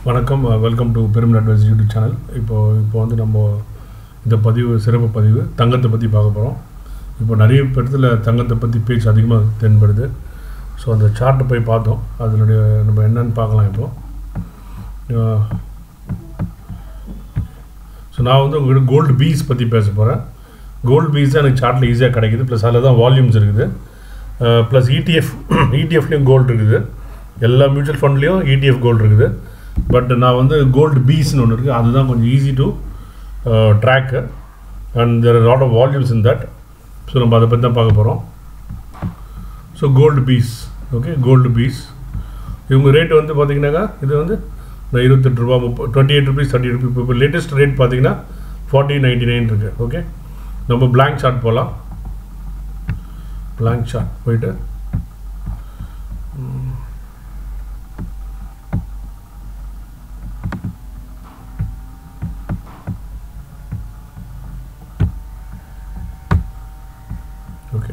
வணக்கம் welcome to பெருமின் advice YouTube channel இப்போ இப்போ வந்து நம்ம இந்த பதிவு சிறப்பு பதிவு தங்கத்தை பற்றி பார்க்க போகிறோம் இப்போ நிறைய இடத்துல தங்கத்தை பற்றி பேச்சு அதிகமாக தென்படுது ஸோ அந்த சார்ட்டை போய் பார்த்தோம் அதனுடைய நம்ம என்னன்னு பார்க்கலாம் இப்போ ஸோ நான் வந்து உங்கள்கிட்ட கோல்டு பீஸ் பற்றி பேச போகிறேன் கோல்டு பீஸ் தான் எனக்கு சார்ட்டில் ஈஸியாக கிடைக்குது ப்ளஸ் அதில் தான் வால்யூம்ஸ் இருக்குது ப்ளஸ் இடிஎஃப் இடிஎஃப்லேயும் கோல்டு இருக்குது எல்லா மியூச்சுவல் ஃபண்ட்லேயும் இடிஎஃப் கோல்டு இருக்குது பட் நான் வந்து கோல்டு பீஸ்னு ஒன்று இருக்குது அதுதான் கொஞ்சம் easy to track and there lot of volumes in that so நம்ம அதை பற்றி தான் பார்க்க போகிறோம் so gold bees okay gold bees இவங்க ரேட் வந்து பார்த்தீங்கன்னாக்கா இது வந்து இந்த இருபத்தெட்டு ரூபா முப்பது twenty eight rupees thirty rupees இப்போ லேட்டஸ்ட் ரேட் பார்த்தீங்கன்னா ஃபார்ட்டி நைன்டி நைன் இருக்குது ஓகே நம்ம பிளாங்க் ஷார்ட் போகலாம் பிளாங்க் ஷார்ட் போயிட்டு ஓகே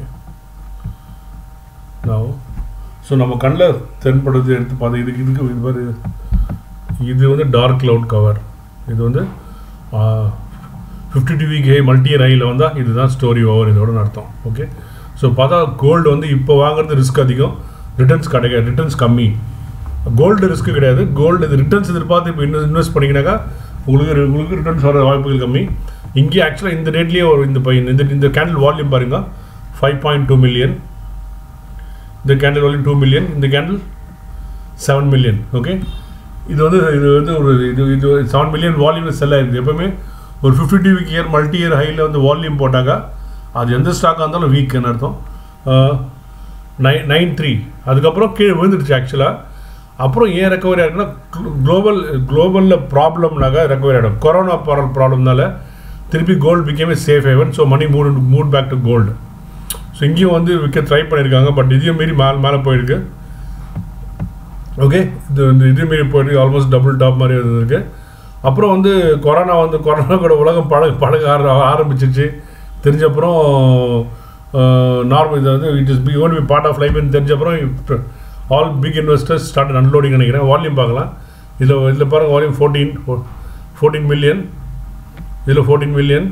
நான் ஸோ நம்ம கண்ணில் தென்படுறது எடுத்து பார்த்தா இதுக்கு இதுக்கு இது மாதிரி இது வந்து டார்க் க்ளவுட் கவர் இது வந்து fifty two week high multi ஹையில் வந்தால் இதுதான் ஸ்டோரி ஓவர் இதோட அர்த்தம் ஓகே ஸோ பார்த்தா கோல்டு வந்து இப்போ வாங்குறது ரிஸ்க் அதிகம் ரிட்டர்ன்ஸ் கிடைக்காது ரிட்டர்ன்ஸ் கம்மி கோல்டு ரிஸ்க்கு கிடையாது கோல்டு இது ரிட்டர்ன்ஸ் எதிர்பார்த்து இப்போ இன்னும் இன்வெஸ்ட் பண்ணிங்கனாக்கா உங்களுக்கு உங்களுக்கு ரிட்டர்ன்ஸ் வர வாய்ப்புகள் கம்மி இங்கே ஆக்சுவலாக இந்த ரேட்லேயே ஒரு இந்த பையன் இந்த இந்த கேண்டில் வால்யூம் பாருங்க ஃபைவ் பாயிண்ட் டூ மில்லியன் இந்த கேண்டில் வால்யூம் டூ மில்லியன் இந்த கேண்டில் செவன் மில்லியன் ஓகே இது வந்து இது வந்து ஒரு இது இது செவன் மில்லியன் வால்யூம் செல் ஆயிருக்குது எப்பவுமே ஒரு fifty two week year multi year ஹையில் வந்து வால்யூம் போட்டாக்கா அது எந்த ஸ்டாக்காக இருந்தாலும் வீக்குன்னு அர்த்தம் நைன் நைன் த்ரீ அதுக்கப்புறம் கீழே விழுந்துடுச்சு ஆக்சுவலாக அப்புறம் ஏன் ரெக்கவரி ஆகிருக்குன்னா குளோபல் குளோபலில் ப்ராப்ளம்னாக்கா ரெக்கவரி ஆகிடும் கொரோனா ப்ராப்ளம்னால திருப்பி gold became safe haven so money mood mood back to gold so இங்கேயும் வந்து விற்க ட்ரை பண்ணியிருக்காங்க பட் இதையும் மீறி மேலே மேலே போயிருக்கு ஓகே இது இந்த இது மாரி போயிட்டு ஆல்மோஸ்ட் டபுள் டாப் மாதிரி இருந்திருக்கு அப்புறம் வந்து கொரோனா வந்து கொரோனா கூட உலகம் பழக பழக ஆர ஆரம்பிச்சிச்சு தெரிஞ்சப்புறம் நார்மல் இது வந்து it is be own be part of லைஃப்னு தெரிஞ்சப்புறம் all big investors start unloading நினைக்கிறேன் வால்யூம் பார்க்கலாம் இதில் இதில் பாருங்கள் வால்யூம் ஃபோர்டீன் ஃபோர்டீன் மில்லியன் இதில் fourteen million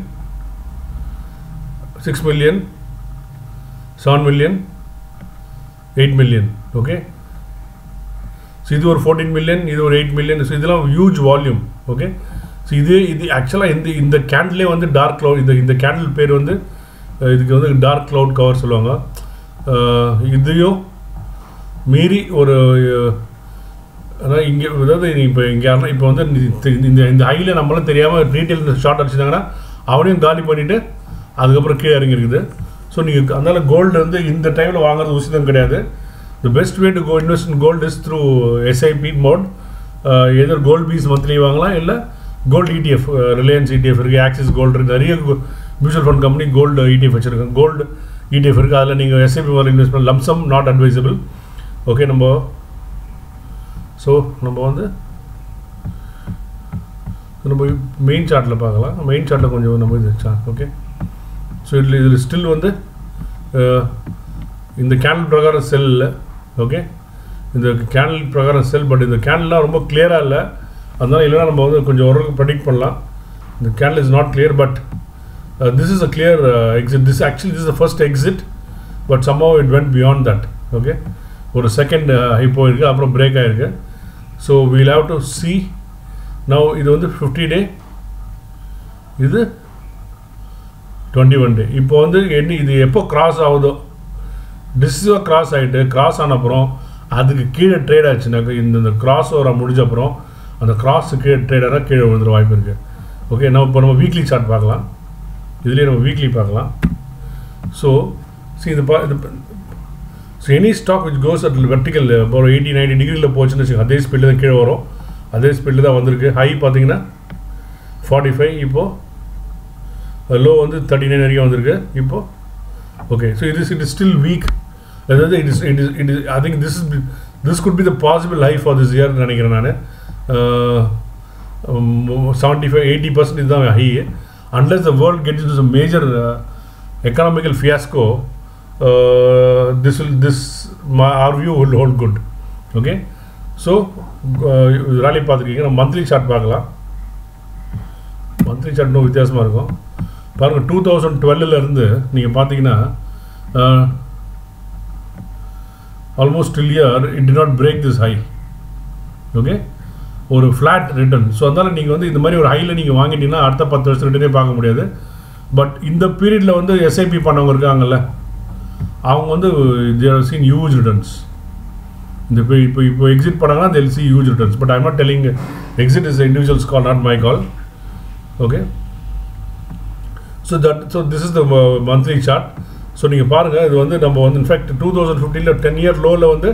six million seven million eight million okay so இது ஒரு ஃபோர்டீன் மில்லியன் இது ஒரு எயிட் மில்லியன் ஸோ இதெல்லாம் ஹியூஜ் வால்யூம் ஓகே ஸோ இது இது ஆக்சுவலாக இந்த இந்த கேண்டிலே வந்து டார்க் க்ளவுட் இந்த இந்த கேண்டில் பேர் வந்து இதுக்கு வந்து டார்க் க்ளவுட் கவர் சொல்லுவாங்க இதையும் மீறி ஒரு அதாவது இங்கே அதாவது இப்போ இங்கே யாருன்னா இப்போ வந்து இந்த இந்த ஹையில் நம்மளும் தெரியாமல் ரீட்டைல் ஷார்ட் அடிச்சிட்டாங்கன்னா அவனையும் காலி பண்ணிவிட்டு அதுக்கப்புறம் கீழே இறங்கிருக்குது ஸோ நீங்கள் அதனால் கோல்டு வந்து இந்த டைமில் வாங்குறது உசிதம் கிடையாது the best way to go invest in gold is through SIP mode either gold bees monthly வாங்கலாம் இல்லை கோல்டு இடிஎஃப் ரிலையன்ஸ் இடிஎஃப் இருக்குது ஆக்சிஸ் கோல்டு இருக்குது நிறைய mutual fund company gold ETF வச்சுருக்காங்க கோல்டு இடிஎஃப் இருக்குது அதில் நீங்கள் எஸ்ஐபி மேலே இன்வெஸ்ட் பண்ண லம்சம் நாட் அட்வைசபிள் ஓகே நம்ம ஸோ நம்ம வந்து நம்ம மெயின் சார்ட்டில் பார்க்கலாம் மெயின் சார்ட்டில் கொஞ்சம் நம்ம இது சார்ட் ஓகே ஸோ இதில் இதில் ஸ்டில் வந்து இந்த கேண்டில் பிரகாரம் செல் இல்லை ஓகே இந்த கேண்டில் பிரகாரம் செல் பட் இந்த கேண்டில்லாம் ரொம்ப கிளியராக இல்லை அதனால் இல்லைனா நம்ம வந்து கொஞ்சம் ஓரளவுக்கு ப்ரெடிக்ட் பண்ணலாம் இந்த candle is not clear but this is a clear exit this actually this a first exit but somehow it went beyond that okay ஒரு செகண்ட் ஹை போயிருக்கு அப்புறம் பிரேக் ஆகிருக்கு so we'll have to see now இது வந்து fifty டே இது twenty one day இப்போ வந்து என்ன இது எப்போ கிராஸ் ஆகுதோ டிஸ்ஸாக கிராஸ் ஆகிட்டு கிராஸ் ஆன அப்புறம் அதுக்கு கீழே ட்ரேட் ஆச்சுனாக்கா இந்த இந்த கிராஸ் ஓவராக முடிஞ்ச அப்புறம் அந்த கிராஸ் கீழே ட்ரேடராக கீழே விழுந்துற வாய்ப்பு இருக்குது ஓகே நம்ம இப்போ நம்ம வீக்லி சார்ட் பார்க்கலாம் இதுலேயே நம்ம வீக்லி பார்க்கலாம் ஸோ சி இது பா இது so any stock which goes at vertical இப்போ ஒரு எயிட்டி நைன்டி டிகிரியில் போச்சுன்னு வச்சுக்கோங்க அதே ஸ்பீடில் தான் கீழே வரும் அதே ஸ்பீடில் தான் வந்திருக்கு ஹை பார்த்தீங்கன்னா ஃபார்ட்டி ஃபைவ் இப்போது லோ வந்து தேர்ட்டி நைன் வரைக்கும் வந்திருக்கு இப்போது okay so it is it is still weak அதாவது it is it is it is I think this is this could be the possible high for this year நினைக்கிறேன் நான் seventy five eighty percent இதுதான் high unless the world get is major economical fiasco uh, this will this my our view will hold good okay so rally பார்த்துருக்கீங்க நம்ம monthly chart பார்க்கலாம் monthly chart இன்னும் வித்தியாசமாக இருக்கும் பாருங்கள் டூ தௌசண்ட் டுவெல்லிருந்து நீங்கள் பார்த்தீங்கன்னா almost till year it did not break this high okay ஒரு ஃப்ளாட் ரிட்டர்ன் ஸோ அதனால் நீங்கள் வந்து இந்த மாதிரி ஒரு ஹையில் நீங்கள் வாங்கிட்டீங்கன்னா அடுத்த பத்து வருஷம் ரிட்டர்னே பார்க்க முடியாது பட் இந்த பீரியடில் வந்து எஸ்ஐபி பண்ணவங்க இருக்காங்கல்ல அவங்க வந்து தேர் சீன் ஹியூஜ் ரிட்டர்ன்ஸ் இந்த இப்போ இப்போ இப்போ எக்ஸிட் பண்ணாங்கன்னா they'll see huge returns but I'm not telling exit is individuals call not my call okay so that so this is the monthly chart so நீங்கள் பாருங்கள் இது வந்து நம்ம வந்து இன்ஃபேக்ட் டூ தௌசண்ட் ஃபிஃப்டீனில் டென் இயர் லோவில் வந்து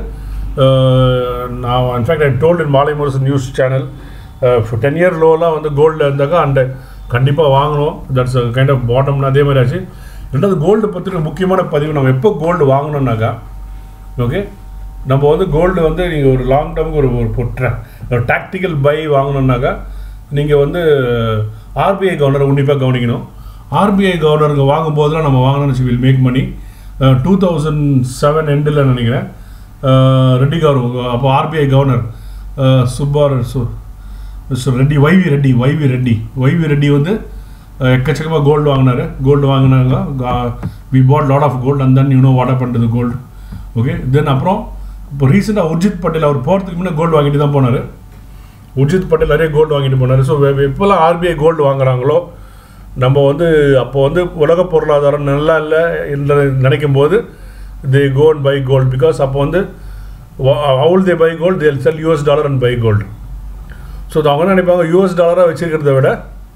நான் in fact I told in Malai Murasu news channel ten year லோலாம் வந்து கோல்டில் இருந்தாக்கா அந்த கண்டிப்பாக வாங்கணும் தட்ஸ் கைண்ட் ஆஃப் பாட்டம்னு அதே மாதிரி ஆச்சு ரெண்டாவது கோல்டு பற்றி முக்கியமான பதிவு நம்ம எப்போ கோல்டு வாங்கணுன்னாக்கா ஓகே நம்ம வந்து கோல்டு வந்து நீங்கள் ஒரு லாங் டேர்முக்கு ஒரு ஒரு டாக்டிக்கல் பை வாங்கணுன்னாக்கா நீங்கள் வந்து ஆர்பிஐ கவர்னரை உன்னிப்பாக கவனிக்கணும் ஆர்பிஐ கவர்னருக்கு வாங்கும்போதெல்லாம் நம்ம வாங்கணும்னு will make money two thousand seven எண்டில் நினைக்கிறேன் ரெட்டி கவர் அப்போ ஆர்பிஐ கவர்னர் சுப்பார் சு mister Reddy YV Reddy YV Reddy YV Reddy வந்து எக்கச்சக்கமாக கோல்டு வாங்கினாரு கோல்டு வாங்கினாங்க we bought lot of gold and then you know what பண்ணுறது கோல்டு ஓகே தென் அப்புறம் இப்போ ரீசெண்டாக உர்ஜித் பட்டேல் அவர் போகிறதுக்கு முன்னே கோல்டு வாங்கிட்டு தான் போனார் உர்ஜித் பட்டேல் நிறைய கோல்டு வாங்கிட்டு போனார் ஸோ எப்போல்லாம் ஆர்பிஐ கோல்டு வாங்குறாங்களோ நம்ம வந்து அப்போ வந்து உலக பொருளாதாரம் நல்லா இல்லை என்று நினைக்கும் போது they go and buy gold because அப்போ வந்து ஹவுல் they buy gold they sell US dollar and buy gold so அவங்க என்ன நினைப்பாங்க யூஎஸ் டாலராக வச்சுருக்கிறத விட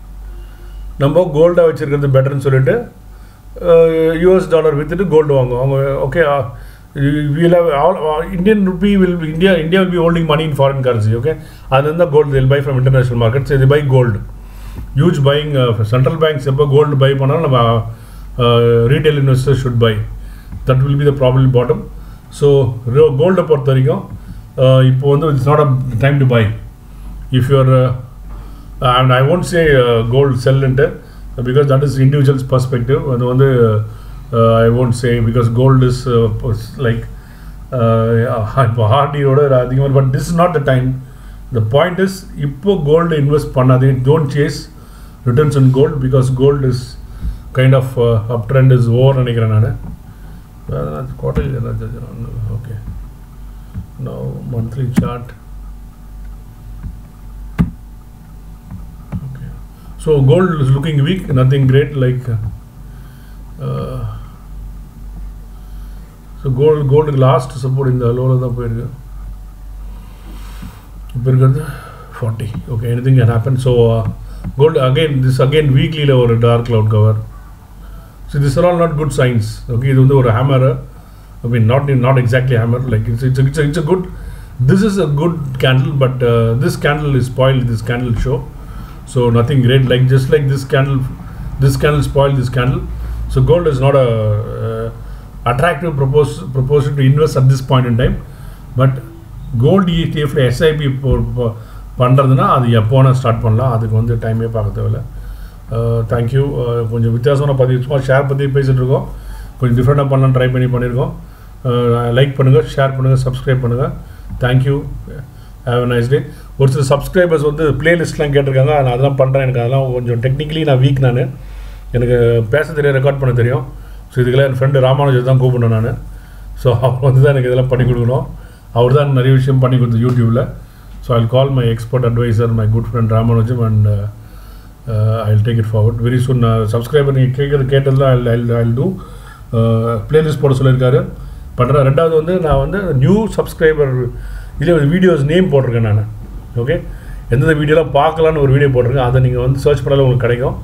நம்ம கோல்டாக வச்சுருக்கிறது பெட்டர்னு சொல்லிட்டு யூஎஸ் டாலர் விற்றுட்டு கோல்டு வாங்குவோம் அவங்க okay will have Indian rupee will India India will be holding money in foreign currency okay அது இருந்தால் gold will buy from international markets இது buy gold huge buying central banks எப்போ gold buy பண்ணாலும் நம்ம retail investor should buy that will be the problem bottom so கோல்டை பொறுத்த வரைக்கும் இப்போ வந்து it's not a time to buy if you're and I won't say gold செல்லுன்ட்டு because that is individuals perspective அது வந்து I won't say because gold is like இப்போ ஹார்டியோட அதிகமாக but this is not the time the point is இப்போ gold invest பண்ணாதீங்க don't chase returns in gold because gold is kind of up trend is over நினைக்கிறேன் நான் quarterly ஏதாச்சும் okay no monthly chart okay so gold is looking weak nothing great like uh, so gold gold last support இந்த லோவில் தான் போயிருக்கு இப்போ இருக்கிறது forty okay anything can happen so gold again this again வீக்லியில் ஒரு dark cloud cover so this are all not good signs okay இது வந்து ஒரு hammer I mean not not exactly hammer like it's it's it's it's a good this is a good candle but this candle is spoil this candle show so nothing great like just like this candle this candle spoil this candle so gold is not a attractive propose proposal to invest at this point in time but gold இடிஎஃப்ல SIP பண்ணுறதுனா அது எப்போனா start பண்ணலாம் அதுக்கு வந்து டைமே பார்க்க தேவையில்ல தேங்க்யூ கொஞ்சம் வித்தியாசமான பதிவு சும்மா ஷேர் பற்றி பேசிகிட்டு இருக்கோம் கொஞ்சம் டிஃப்ரெண்ட்டாக பண்ணலாம் ட்ரை பண்ணி பண்ணியிருக்கோம் லைக் பண்ணுங்கள் ஷேர் பண்ணுங்கள் சப்ஸ்கிரைப் பண்ணுங்கள் தேங்க்யூ ஹேவ் நைஸ் டே ஒரு சில சப்ஸ்கிரைபர்ஸ் வந்து பிளேலிஸ்ட்லாம் கேட்டிருக்காங்க நான் அதெல்லாம் பண்ணுறேன் எனக்கு அதெல்லாம் கொஞ்சம் டெக்னிக்கலி நான் வீக் நான் எனக்கு பேச தெரியும் ரெக்கார்ட் பண்ண தெரியும் ஸோ இதுக்கெல்லாம் என் ஃப்ரெண்டு ராமானுஜர் தான் கூப்பிடணும் நான் ஸோ அவர் வந்து தான் எனக்கு இதெல்லாம் பண்ணி கொடுக்கணும் அவர் தான் நிறைய விஷயம் பண்ணி கொடுத்து யூடியூப்பில் so I call my expert advisor my good friend Ramanujam and I take it forward very soon subscriber நீங்கள் கேட்குறது கேட்டதில் ஐ ஐ ஐ டூ பிளேலிஸ்ட் போட சொல்லியிருக்காரு பண்ணுறேன் ரெண்டாவது வந்து நான் வந்து நியூ சப்ஸ்கிரைபர் இதில் வீடியோஸ் நேம் போட்டிருக்கேன் நான் ஓகே எந்தெந்த வீடியோலாம் பார்க்கலான்னு ஒரு வீடியோ போட்டிருக்கேன் அதை நீங்கள் வந்து சர்ச் பண்ணாலும் உங்களுக்கு கிடைக்கும்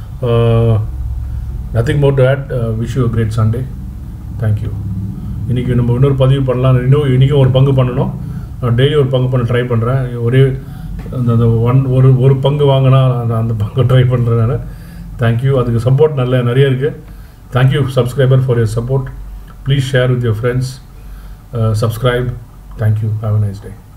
nothing more to add wish you great Sunday thank you இன்றைக்கி நம்ம இன்னொரு பதிவு பண்ணலாம் இன்னும் இன்றைக்கும் ஒரு பங்கு பண்ணணும் டெய்லி ஒரு பங்கு பண்ண ட்ரை பண்ணுறேன் ஒரே அந்த அந்த ஒன் ஒரு ஒரு பங்கு வாங்கினா அந்த அந்த பங்கு ட்ரை பண்ணுறேன் நான் தேங்க்யூ அதுக்கு சப்போர்ட் நல்ல நிறைய இருக்குது thank you subscriber for your support please share with your friends subscribe thank you have a nice day